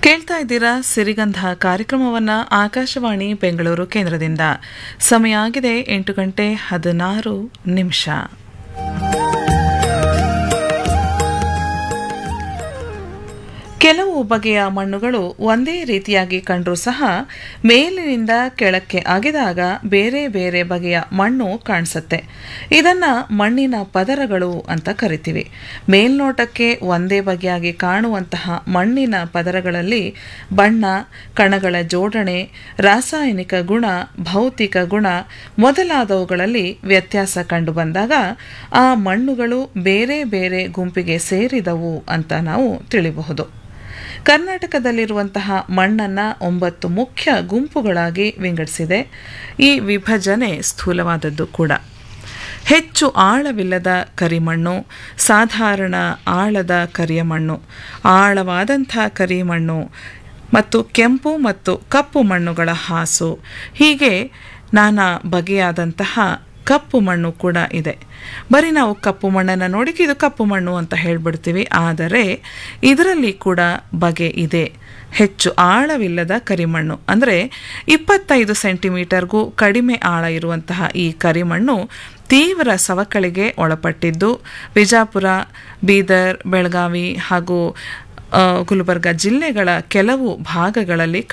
ಕೇಳ್ತಾ ಇದ್ದೀರಾ ಸಿರಿಗಂಧ ಕಾರ್ಯಕ್ರಮವನ್ನ ಆಕಾಶವಾಣಿ ಬೆಂಗಳೂರು ಕೇಂದ್ರದಿಂದ ಸಮಯ ಆಗಿದೆ ಎಂಟು ಗಂಟೆ ಹದಿನಾರು ನಿಮಿಷ ಕೆಲವು ಬಗೆಯ ಮಣ್ಣುಗಳು ಒಂದೇ ರೀತಿಯಾಗಿ ಕಂಡರೂ ಸಹ ಮೇಲಿನಿಂದ ಕೆಳಕ್ಕೆ ಅಗೆದಾಗ ಬೇರೆ ಬೇರೆ ಬಗೆಯ ಮಣ್ಣು ಕಾಣಿಸುತ್ತೆ ಇದನ್ನ ಮಣ್ಣಿನ ಪದರಗಳು ಅಂತ ಕರಿತೀವಿ ಮೇಲ್ನೋಟಕ್ಕೆ ಒಂದೇ ಬಗೆಯಾಗಿ ಕಾಣುವಂತಹ ಮಣ್ಣಿನ ಪದರಗಳಲ್ಲಿ ಬಣ್ಣ ಕಣಗಳ ಜೋಡಣೆ ರಾಸಾಯನಿಕ ಗುಣ ಭೌತಿಕ ಗುಣ ಮೊದಲಾದವುಗಳಲ್ಲಿ ವ್ಯತ್ಯಾಸ ಕಂಡುಬಂದಾಗ ಆ ಮಣ್ಣುಗಳು ಬೇರೆ ಬೇರೆ ಗುಂಪಿಗೆ ಸೇರಿದವು ಅಂತ ನಾವು ತಿಳಿಬಹುದು ಕರ್ನಾಟಕದಲ್ಲಿರುವಂತಹ ಮಣ್ಣನ್ನ ಒಂಬತ್ತು ಮುಖ್ಯ ಗುಂಪುಗಳಾಗಿ ವಿಂಗಡಿಸಿದೆ ಈ ವಿಭಜನೆ ಸ್ಥೂಲವಾದದ್ದು ಕೂಡ ಹೆಚ್ಚು ಆಳವಿಲ್ಲದ ಕರಿಮಣ್ಣು ಸಾಧಾರಣ ಆಳದ ಕರಿಯ ಮಣ್ಣು ಆಳವಾದಂಥ ಕರಿಮಣ್ಣು ಮತ್ತು ಕೆಂಪು ಮತ್ತು ಕಪ್ಪು ಮಣ್ಣುಗಳ ಹಾಸು ಹೀಗೆ ನಾನಾ ಬಗೆಯಾದಂತಹ ಕಪ್ಪು ಮಣ್ಣು ಕೂಡ ಇದೆ ಬರೀ ನಾವು ಕಪ್ಪು ಮಣ್ಣನ್ನು ನೋಡಿ ಇದು ಕಪ್ಪು ಮಣ್ಣು ಅಂತ ಹೇಳ್ಬಿಡ್ತೀವಿ ಆದರೆ ಇದರಲ್ಲಿ ಕೂಡ ಬಗೆ ಇದೆ ಹೆಚ್ಚು ಆಳವಿಲ್ಲದ ಕರಿಮಣ್ಣು ಅಂದರೆ ಇಪ್ಪತ್ತೈದು ಸೆಂಟಿಮೀಟರ್ಗೂ ಕಡಿಮೆ ಆಳ ಇರುವಂತಹ ಈ ಕರಿಮಣ್ಣು ತೀವ್ರ ಸವಕಳಿಗೆ ಒಳಪಟ್ಟಿದ್ದು ವಿಜಾಪುರ ಬೀದರ್ ಬೆಳಗಾವಿ ಹಾಗೂ ಗುಲ್ಬರ್ಗ ಜಿಲ್ಲೆಗಳ ಕೆಲವು ಭಾಗಗಳಲ್ಲಿ